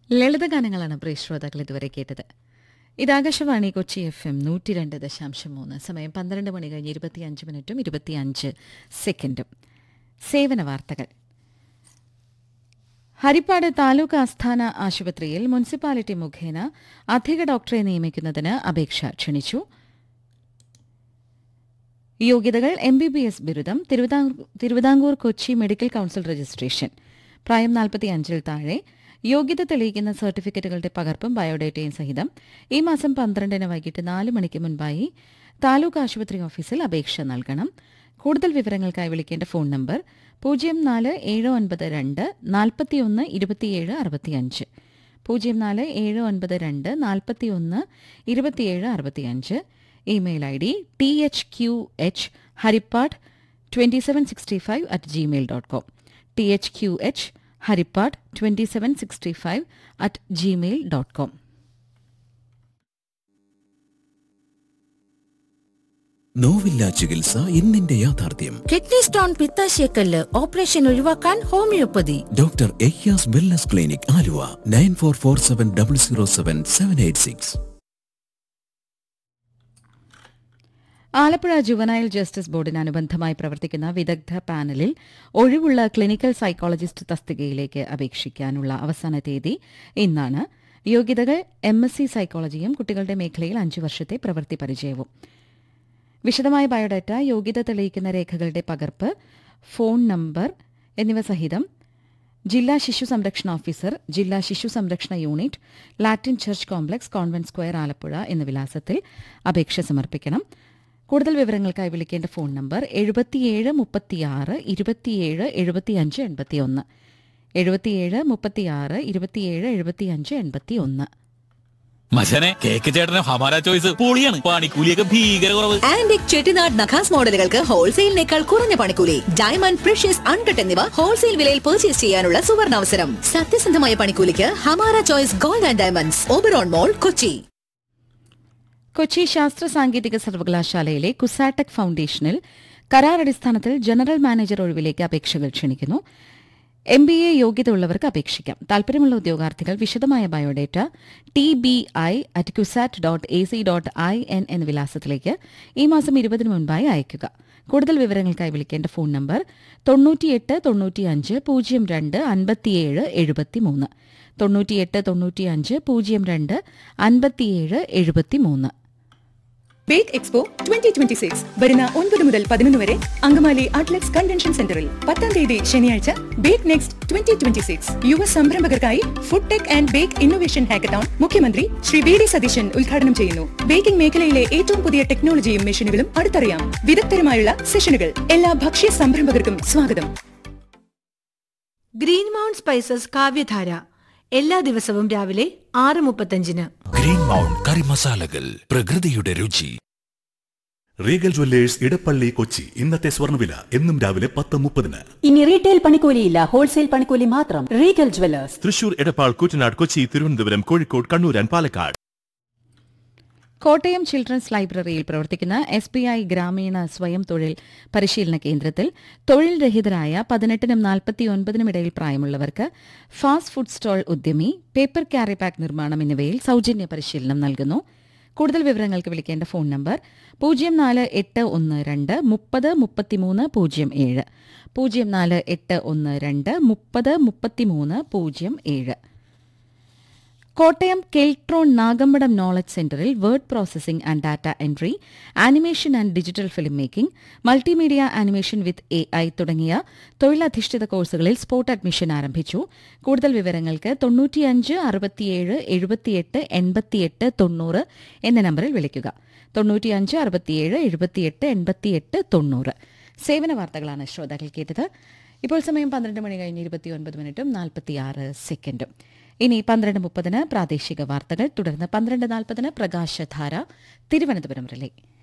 ലളിതഗാനങ്ങളാണ് പ്രിയ ശ്രോതാക്കൾ ഇതുവരെ കേട്ടത് ഇത് ആകാശവാണി കൊച്ചി എഫ് എം നൂറ്റി രണ്ട് ദശാംശം മൂന്ന് സമയം പന്ത്രണ്ട് മണി കഴിഞ്ഞ് ഇരുപത്തിയഞ്ച് മിനിറ്റും ഇരുപത്തിയഞ്ച് സെക്കൻഡും സേവന വാർത്തകൾ ഹരിപ്പാട് താലൂക്ക് ആസ്ഥാന ആശുപത്രിയിൽ മുനിസിപ്പാലിറ്റി മുഖേന അധിക ഡോക്ടറെ നിയമിക്കുന്നതിന് അപേക്ഷ ക്ഷണിച്ചു യോഗ്യതകൾ എം ബി ബി എസ് ബിരുദം Travancore Travancore Kochi medical council registration പ്രായം നാൽപ്പത്തിയഞ്ചിൽ താഴെ യോഗ്യത തെളിയിക്കുന്ന സർട്ടിഫിക്കറ്റുകളുടെ പകർപ്പും ബയോഡേറ്റയും സഹിതം ഈ മാസം പന്ത്രണ്ടിന് വൈകിട്ട് നാല് മണിക്ക് മുൻപായി താലൂക്ക് ആശുപത്രി ഓഫീസിൽ അപേക്ഷ നൽകണം കൂടുതൽ വിവരങ്ങൾക്കായി വിളിക്കേണ്ട ഫോൺ നമ്പർ പൂജ്യം നാല് ഏഴ് ഒൻപത് രണ്ട് നാൽപ്പത്തിയൊന്ന് ഇരുപത്തിയേഴ് അറുപത്തിയഞ്ച് പൂജ്യം നാല് ഏഴ് ഒൻപത് രണ്ട് നാൽപ്പത്തിയൊന്ന് ഇരുപത്തിയേഴ് അറുപത്തിയഞ്ച് email I D T H Q H Harippad twenty seven sixty five at Gmail dot com T H Q H Harippad twenty seven sixty five at Gmail dot com നോവില്ല ചികിത്സ ഇന്നിന്റെ യാഥാർത്ഥ്യം കിഡ്നി സ്റ്റോൺ പിത്താശയക്കല്ല് ഓപ്പറേഷൻ ഒഴിവാക്കാൻ homoeopathy doctor Ehyas wellness clinic Aluva nine four four seven double zero seven seven eight six Alappuzha juvenile justice ബോർഡിന് അനുബന്ധമായി പ്രവർത്തിക്കുന്ന വിദഗ്ധ പാനലിൽ ഒഴിവുള്ള ക്ലിനിക്കൽ സൈക്കോളജിസ്റ്റ് തസ്തികയിലേക്ക് അപേക്ഷിക്കാനുള്ള അവസാന തീയതി ഇന്നാണ് യോഗ്യതകൾ എം എസ് സി സൈക്കോളജിയും കുട്ടികളുടെ മേഖലയിൽ അഞ്ചു വർഷത്തെ പ്രവൃത്തി പരിചയവും വിശദമായ ബയോഡാറ്റ യോഗ്യത തെളിയിക്കുന്ന രേഖകളുടെ പകർപ്പ് ഫോൺ നമ്പർ എന്നിവ സഹിതം ജില്ലാ ശിശു സംരക്ഷണ ഓഫീസർ ജില്ലാ ശിശു സംരക്ഷണ unit Latin church complex convent square Alappuzha എന്ന വിലാസത്തിൽ അപേക്ഷ സമർപ്പിക്കണം കൂടുതൽ വിവരങ്ങൾക്കായി വിളിക്കേണ്ട ഫോൺ നമ്പർ എഴുപത്തിയേഴ് മുപ്പത്തിയാറ് ഇരുപത്തിയേഴ് എഴുപത്തിയഞ്ച് എൺപത്തിയൊന്ന് എഴുപത്തിയേഴ് മുപ്പത്തിയാറ് ഇരുപത്തിയേഴ് എഴുപത്തിയഞ്ച് എൺപത്തിയൊന്ന് മച്ചനെ കേക്ക് ചേട്ടന് ഹമാര ചോയ്സ് പൊളിയാണ് പണിക്കൂലിയൊക്കെ ഭീകര കുറവ് ആന്റിക് ചെട്ടിനാട് നഖാസ് മോഡലുകൾക്ക് ഹോൾസെയിലിനേക്കാൾ കുറഞ്ഞ പണിക്കൂലി ഡയമണ്ട് പ്രഷ്യസ് അൺകട്ട് എന്നിവ ഹോൾസെയിൽ വിലയിൽ പർച്ചേസ് ചെയ്യാനുള്ള സുവർണാവസരം സത്യസന്ധമായ പണിക്കൂലിക്ക് Hamara choice gold and diamonds Oberon mall Kochi Kochi ശാസ്ത്ര സാങ്കേതിക സർവകലാശാലയിലെ കുസാടെക് ഫൗണ്ടേഷനിൽ കരാർ അടിസ്ഥാനത്തിൽ ജനറൽ മാനേജർ ഒഴിവിലേക്ക് അപേക്ഷകൾ ക്ഷണിക്കുന്നു എം ബി എ യോഗ്യത ഉള്ളവർക്ക് അപേക്ഷിക്കാം താൽപര്യമുള്ള ഉദ്യോഗാർത്ഥികൾ വിശദമായ biodata T B I at Cusat dot A C dot I N എന്ന വിലാസത്തിലേക്ക് ഈ മാസം ഇരുപതിന് മുൻപായി അയയ്ക്കുക കൂടുതൽ വിവരങ്ങൾക്കായി വിളിക്കേണ്ട ഫോൺ നമ്പർ തൊണ്ണൂറ്റിയെട്ട് തൊണ്ണൂറ്റിയഞ്ച് പൂജ്യം രണ്ട് അൻപത്തിയേഴ് എഴുപത്തിമൂന്ന് തൊണ്ണൂറ്റിയെട്ട് തൊണ്ണൂറ്റിയഞ്ച് പൂജ്യം രണ്ട് അൻപത്തിയേഴ് എഴുപത്തിമൂന്ന് bake expo twenty twenty six വരുന്ന ഒൻപത് മുതൽ പതിനൊന്ന് വരെ അങ്കമാലി അറ്റ്ലറ്റ്സ് കൺവെൻഷൻ സെന്ററിൽ പത്താം തീയതി ശനിയാഴ്ച bake next twenty twenty six യുവ സംരംഭകർക്കായി food tech and bake innovation hackathon മുഖ്യമന്ത്രി ശ്രീ വി ഡി സതീശൻ ഉദ്ഘാടനം ചെയ്യുന്നു ബേക്കിംഗ് മേഖലയിലെ ഏറ്റവും പുതിയ ടെക്നോളജിയും മെഷീനുകളും അടുത്തറിയാം വിദഗ്ധരുമായുള്ള സെഷനുകൾ എല്ലാ ഭക്ഷ്യ സംരംഭകർക്കും സ്വാഗതം ഗ്രീൻ മൗണ്ട് സ്പൈസസ് കാവ്യധാര എല്ലാ ദിവസവും രാവിലെ ആറ് മുപ്പത്തഞ്ചിന് ഗ്രീൻ മൗണ്ട് കറി മസാലകൾ പ്രകൃതിയുടെ രുചി റീഗൽ ജ്വല്ലേഴ്സ് ഇടപ്പള്ളി കൊച്ചി ഇന്നത്തെ സ്വർണ്ണവില എന്നും രാവിലെ പത്ത് മുപ്പതിന് ഇനി റീറ്റെയിൽ പണിക്കൂലിയില്ല ഹോൾസെയിൽ പണിക്കൂലി മാത്രം Regal jewellers Thrissur Edappal Koottanad Kochi Thiruvananthapuram Kozhikode Kannur and Palakkad Kottayam children's ലൈബ്രറിയിൽ പ്രവർത്തിക്കുന്ന എസ് ബി ഐ ഗ്രാമീണ സ്വയം തൊഴിൽ പരിശീലന കേന്ദ്രത്തിൽ തൊഴിൽ രഹിതരായ പതിനെട്ടിനും നാൽപ്പത്തിയൊൻപതിനും ഇടയിൽ പ്രായമുള്ളവർക്ക് ഫാസ്റ്റ് ഫുഡ് സ്റ്റോൾ ഉദ്യമി പേപ്പർ ക്യാരി പാക്ക് നിർമ്മാണം എന്നിവയിൽ സൗജന്യ പരിശീലനം നൽകുന്നു കൂടുതൽ വിവരങ്ങൾക്ക് വിളിക്കേണ്ട ഫോൺ നമ്പർ പൂജ്യം നാല് എട്ട് ഒന്ന് രണ്ട് മുപ്പത് മുപ്പത്തിമൂന്ന് പൂജ്യം ഏഴ് പൂജ്യം നാല് എട്ട് ഒന്ന് രണ്ട് മുപ്പത് മുപ്പത്തിമൂന്ന് പൂജ്യം ഏഴ് കോട്ടയം കെൽട്രോൺ നാഗമ്പടം നോളജ് സെന്ററിൽ word processing and data entry animation and digital film making multimedia animation with A I തുടങ്ങിയ തൊഴിലധിഷ്ഠിത കോഴ്സുകളിൽ സ്പോട്ട് അഡ്മിഷൻ ആരംഭിച്ചു കൂടുതൽ വിവരങ്ങൾക്ക് തൊണ്ണൂറ്റിയഞ്ച് അറുപത്തിയേഴ് എഴുപത്തിയെട്ട് എൺപത്തിയെട്ട് തൊണ്ണൂറ് എന്ന നമ്പറിൽ വിളിക്കുക തൊണ്ണൂറ്റിയഞ്ച് അറുപത്തിയേഴ് എഴുപത്തിയെട്ട് എൺപത്തിയെട്ട് തൊണ്ണൂറ് സേവന വാർത്തകളാണ് ശ്രോതാക്കൾ കേട്ടത് ഇപ്പോൾ സമയം പന്ത്രണ്ട് മണി കഴിഞ്ഞ് ഇരുപത്തിയൊൻപത് മിനിറ്റും നാൽപ്പത്തിയാറ് സെക്കൻഡും ഇനി പന്ത്രണ്ട് മുപ്പതിന് പ്രാദേശിക വാർത്തകൾ തുടർന്ന് പന്ത്രണ്ട് നാൽപ്പതിന് പ്രകാശധാര തിരുവനന്തപുരം റിലേ